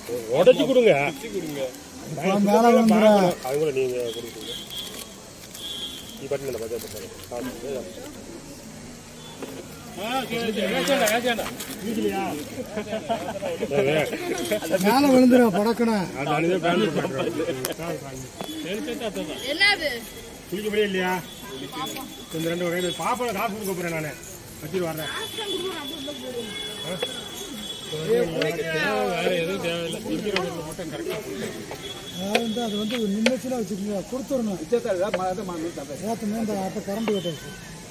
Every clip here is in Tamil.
உடச்சி கொடுங்க மேலே வந்துடும் அது கூட நீங்க கொடுத்துருங்க நீ பட்டு இல்லை பச்சை பட்டு மேலே விழுந்துடும் படக்கணும் என்னது குளிக்க முடியும் இல்லையா இந்த ரெண்டு வகை பாப்பா காசு கொடுக்க போறேன் நான் வச்சுட்டு வர்றேன் அதாவது வந்து அது வந்து ஒரு நிமிஷத்தில் வச்சுக்கோங்க கொடுத்துடணும் ஏற்ற இந்த அப்போ கரண்ட் கட்டாச்சு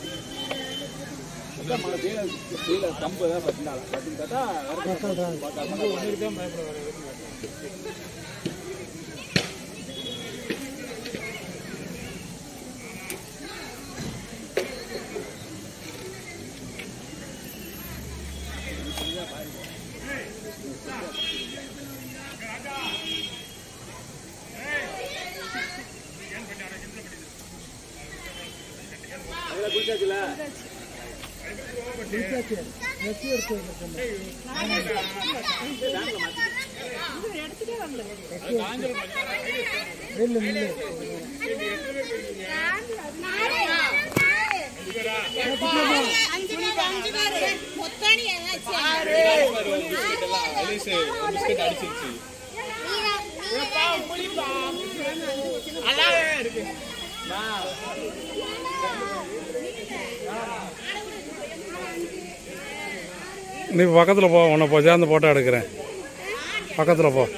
வெட்டி எடுத்து வச்சிருக்கேன். இல்லை இல்லை அஞ்சு பேர் அஞ்சு பேர் மொத்தம் ஏதாச்சும் நீ பக்கத்தில் போ உன்னை போ சேர்ந்து போட்டோ எடுக்கிறேன் பக்கத்தில் போ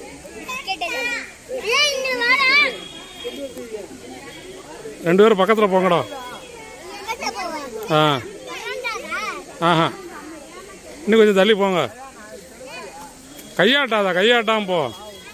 ரெண்டு பேரும் பக்கத்தில் போங்கடா ஆ ஆஹா இன்னும் கொஞ்சம் தள்ளி போங்க கையாட்டாதா கையாட்டாம போ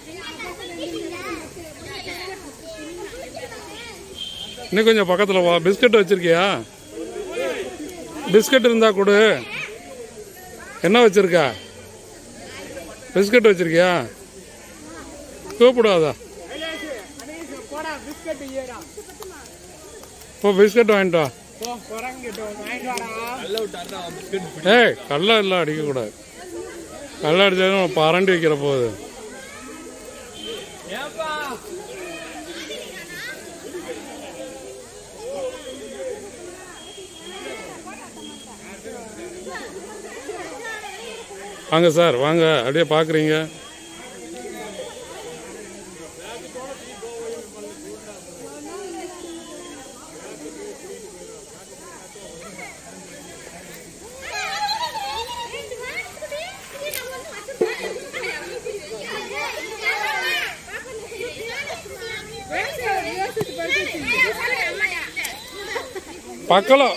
இன்னும் கொஞ்சம் பக்கத்தில் போ பிஸ்கட் வச்சிருக்கியா பிஸ்கட் இருந்தா கொடு என்ன வச்சிருக்க பிஸ்கட் வச்சிருக்கியா கூப்பிடாதா போ பிஸ்கட் வாங்கிட்டு வா ஏய் கல்ல இல்லை அடிக்கக்கூடாது கல்ல அடிச்சாலும் பரண்டி வைக்கிற போகுது வாங்க சார் வாங்க அப்படியே பார்க்குறீங்க பக்கலம்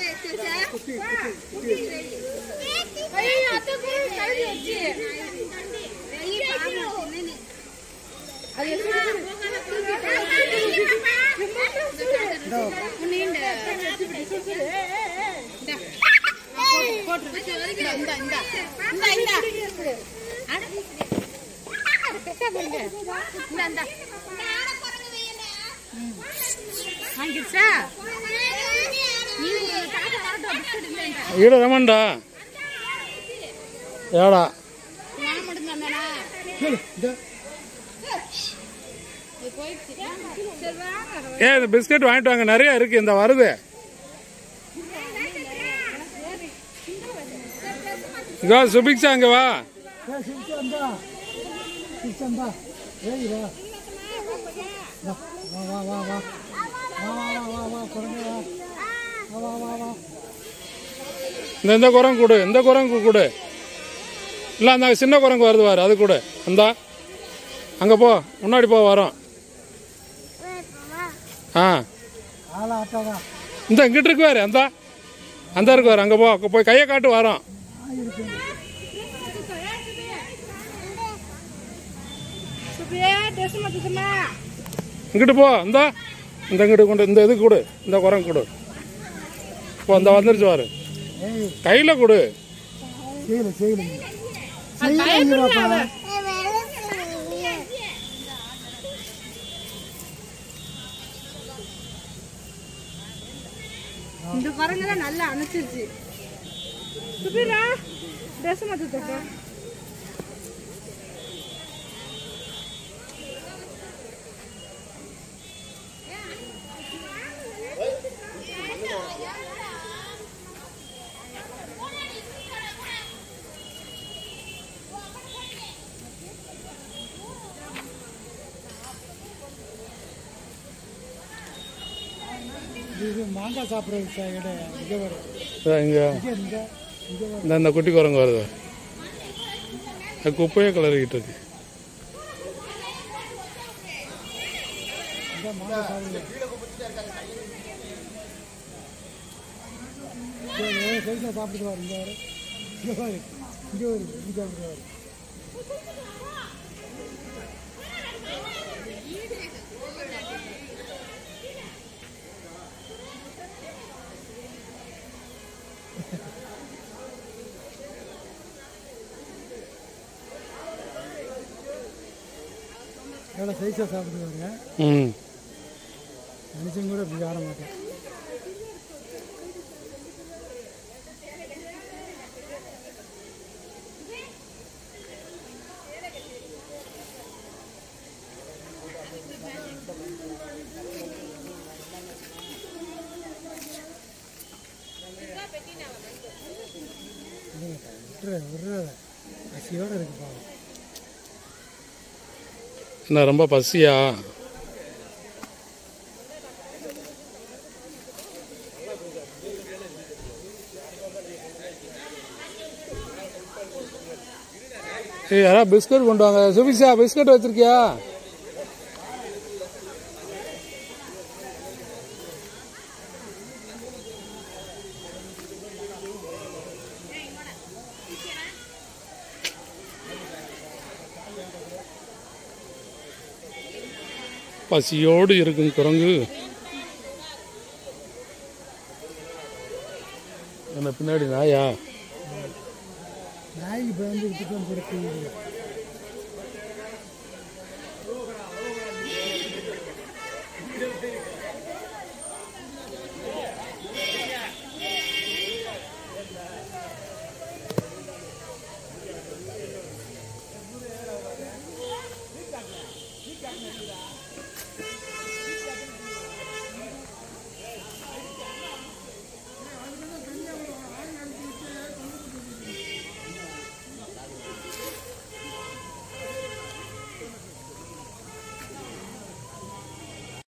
வாங்கிடுச்சா நீ தாத்தா வரட்டும் பிஸ்கட் இல்லைன்ற ఈడ రమ్మండా ఏడా நான் மட்டும் தானே இந்த போயிடுச்சு சரி வாங்க ஏ இந்த பிஸ்கட் வாங்கிட்டு வாங்க நிறைய இருக்கு இந்த வருது இதோ சுபிக்ஷா அங்க வா ஏ சிரிச்சந்தா சிரிச்சந்தா ஏய் வா வா வா வா வா வா வா வா வா வா குழந்தை வா வா வா வா வா இந்த இந்த குரங்கு கொடு இந்த குரங்கு கொடு இல்லை அந்த சின்ன குரங்கு வருது பாரு அது கொடு அந்தா அங்கே போ முன்னாடி போ வரோம் ஆ ஆளா ஆட்டாதா இந்த இங்கிட்டு இருக்கு பாரு அந்த அந்த இருக்கு பாரு அங்கே போ அங்க போய் கையை காட்டு வரோம் சுபியா ட்ரெஸ் மாத்துமா இங்கிட்டு போ இந்த இந்த இங்கிட்டு கொண்டு இந்த இது கொடு இந்த குரங்கு கொடு போ இந்த வந்துருச்சு பாரு ஏய் கையில் கொடு செய்யல செய்யல செய்யல ஐயாப்பா இந்த குரங்கெல்லாம் நல்லா அணைச்சிருச்சு சுபிரா ட்ரெஸ் மாத்து மாங்காய் சாப்பிட்றது இடம் இங்கே வரும் இங்கே இங்கே இங்கே இங்கே வரும் இந்த இந்த குட்டி குரங்கு வருது அது குப்பையே கிளறிக்கிட்டு இருக்கு இந்த மாங்காய் சாப்பிடுங்க சைஸாக சாப்பிட்டு வாரு இங்கே வரு இங்கே வரு இங்கே வரு இங்கே வரு எவ்வளோ சைஸாக சாப்பிட்டு வாருங்க ம் மனுஷன் கூட இப்படி ஆட மாட்டேன் விட்டுற விடுற பசியோடு இருக்கு பாவம் என்ன ரொம்ப பசியா ஏய் யாரா பிஸ்கட் கொண்டு வாங்க சுபிஷா பிஸ்கட் வச்சிருக்கியா பசியோடு இருக்கும் குரங்கு என்ன பின்னாடி நாயா நாய்க்கு பயந்துக்கிட்டு தான் கொடுத்து